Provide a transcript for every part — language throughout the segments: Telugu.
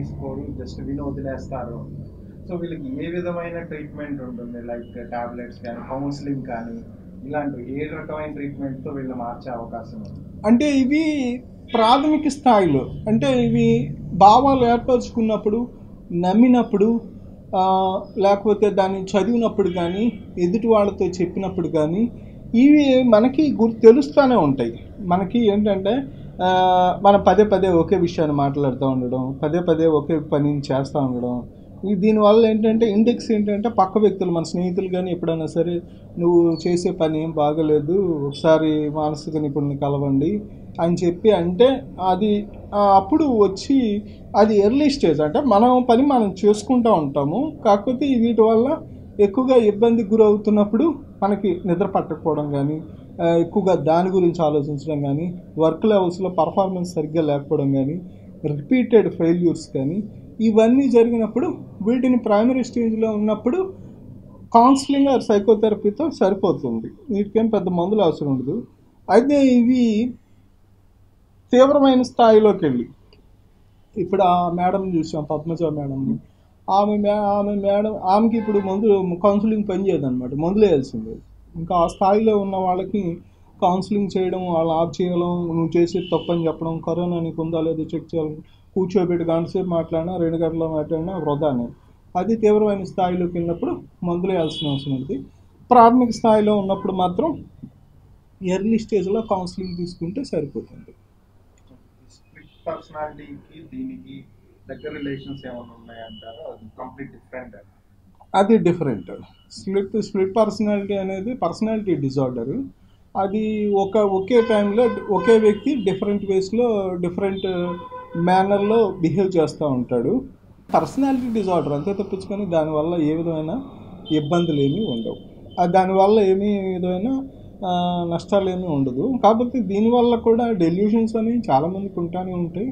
తీసుకోరు జస్ట్ విని వదిలేస్తారు సో వీళ్ళకి ఏ విధమైన ట్రీట్మెంట్ ఉంటుంది లైక్ టాబ్లెట్స్ కానీ కౌన్సిలింగ్ కానీ ఇలాంటి ఏ రకమైన ట్రీట్మెంట్తో వీళ్ళు మార్చే అవకాశం ఉంది అంటే ఇవి ప్రాథమిక స్థాయిలో అంటే ఇవి భావాలు ఏర్పరచుకున్నప్పుడు నమ్మినప్పుడు ఆ, లేకపోతే దాన్ని చదివినప్పుడు కానీ ఎదుటి వాళ్ళతో చెప్పినప్పుడు కానీ ఇవి మనకి గుర్తు తెలుస్తూనే ఉంటాయి మనకి ఏంటంటే ఆ, మనం పదే పదే ఒకే విషయాన్ని మాట్లాడుతూ ఉండడం పదే పదే ఒకే పనిని చేస్తూ ఉండడం ఈ దీనివల్ల ఏంటంటే ఇండెక్స్ ఏంటంటే పక్క వ్యక్తులు మన స్నేహితులు కానీ ఎప్పుడైనా సరే నువ్వు చేసే పని ఏం బాగలేదు ఒకసారి మానసిక నిపుణుని కలవండి అని చెప్పి అంటే అది ఆ, అప్పుడు వచ్చి అది ఎర్లీ స్టేజ్ అంటే మనం పని మనం చేసుకుంటూ ఉంటాము కాకపోతే వీటి వల్ల ఎక్కువగా ఇబ్బందికి గురవుతున్నప్పుడు మనకి నిద్ర పట్టకపోవడం కానీ ఆ, ఎక్కువగా దాని గురించి ఆలోచించడం కానీ వర్క్ లెవెల్స్లో పర్ఫార్మెన్స్ సరిగ్గా లేకపోవడం కానీ రిపీటెడ్ ఫెయిల్యూర్స్ కానీ ఇవన్నీ జరిగినప్పుడు వీటిని ప్రైమరీ స్టేజ్లో ఉన్నప్పుడు కౌన్సిలింగ్ ఆర్ సైకోథెరపీతో సరిపోతుంది వీటికేం పెద్ద మందులు అవసరం ఉండదు అయితే ఇవి తీవ్రమైన స్థాయిలోకి వెళ్ళి ఇప్పుడు ఆ మేడం చూసాం పద్మజ మేడంని ఆమె మే ఆమె మేడం ఆమెకి ఇప్పుడు మందు కౌన్సిలింగ్ పని చేయదన్నమాట మందులు వేయాల్సిందే ఇంకా ఆ స్థాయిలో ఉన్న వాళ్ళకి కౌన్సిలింగ్ చేయడం వాళ్ళు ఆఫ్ చేయడం నువ్వు చేసేది తప్పని చెప్పడం కరోనా నీకు ఉందా లేదో చెక్ చేయాలి కూర్చోబెట్టి గంట సేపు మాట్లాడినా రెండు గంటల మాట్లాడినా వృధానే అది తీవ్రమైన స్థాయిలోకి వెళ్ళినప్పుడు మందులు వేయాల్సిన అవసరం ఉంది ప్రాథమిక స్థాయిలో ఉన్నప్పుడు మాత్రం ఎర్లీ స్టేజ్లో కౌన్సిలింగ్ తీసుకుంటే సరిపోతుంది స్ప్లిట్ పర్సనాలిటీకి దీనికి దగ్గర రిలేషన్స్ ఏమైనా ఉన్నాయంటారా అది కంప్లీట్ డిఫరెంట్ అది డిఫరెంట్ స్ప్లిట్ స్ప్లిట్ పర్సనాలిటీ అనేది పర్సనాలిటీ డిజార్డర్ అది ఒక ఒకే టైంలో ఒకే వ్యక్తి డిఫరెంట్ వేస్లో డిఫరెంట్ మేనర్లో బిహేవ్ చేస్తూ ఉంటాడు పర్సనాలిటీ డిజార్డర్ అంతే తప్పించుకొని దానివల్ల ఏ విధమైన ఇబ్బందులు ఏమీ ఉండవు ఆ దానివల్ల ఏమీ విధమైన ఆ, నష్టాలు ఏమీ ఉండదు కాకపోతే దీనివల్ల కూడా డెల్యూషన్స్ అనేవి చాలామందికి ఉంటానే ఉంటాయి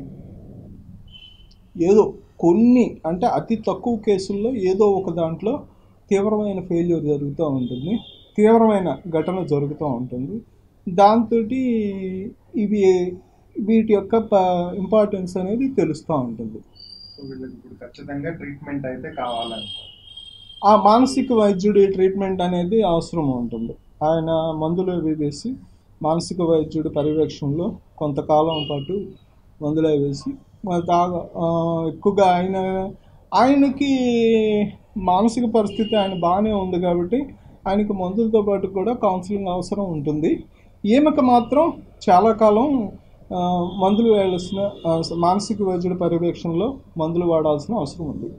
ఏదో కొన్ని అంటే అతి తక్కువ కేసుల్లో ఏదో ఒక దాంట్లో తీవ్రమైన ఫెయిల్యూర్ జరుగుతూ ఉంటుంది తీవ్రమైన ఘటన జరుగుతూ ఉంటుంది దాంతో ఇవి వీటి యొక్క ఇంపార్టెన్స్ అనేది తెలుస్తూ ఉంటుంది సో వీళ్ళకి ఇప్పుడు ఖచ్చితంగా ట్రీట్మెంట్ అయితే కావాలంటారు ఆ మానసిక వైద్యుడి ట్రీట్మెంట్ అనేది అవసరం ఉంటుంది ఆయన మందులు అవి వేసి మానసిక వైద్యుడి పర్యవేక్షణలో కొంతకాలం పాటు మందులు అవి వేసి మరి తాగా ఆ, ఎక్కువగా ఆయన ఆయనకి మానసిక పరిస్థితి ఆయన బాగానే ఉంది కాబట్టి ఆయనకి మందులతో పాటు కూడా కౌన్సిలింగ్ అవసరం ఉంటుంది ఈమెకు మాత్రం చాలా కాలం ఆ, మందులు వేయాల్సిన ఆ, మానసిక వైద్యుడి పర్యవేక్షణలో మందులు వాడాల్సిన అవసరం ఉంది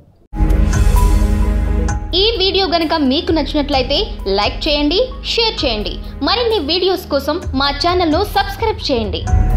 ఈ వీడియో గనుక మీకు నచ్చినట్లయితే లైక్ చేయండి షేర్ చేయండి మరిన్ని వీడియోస్ కోసం మా ఛానల్ను సబ్స్క్రైబ్ చేయండి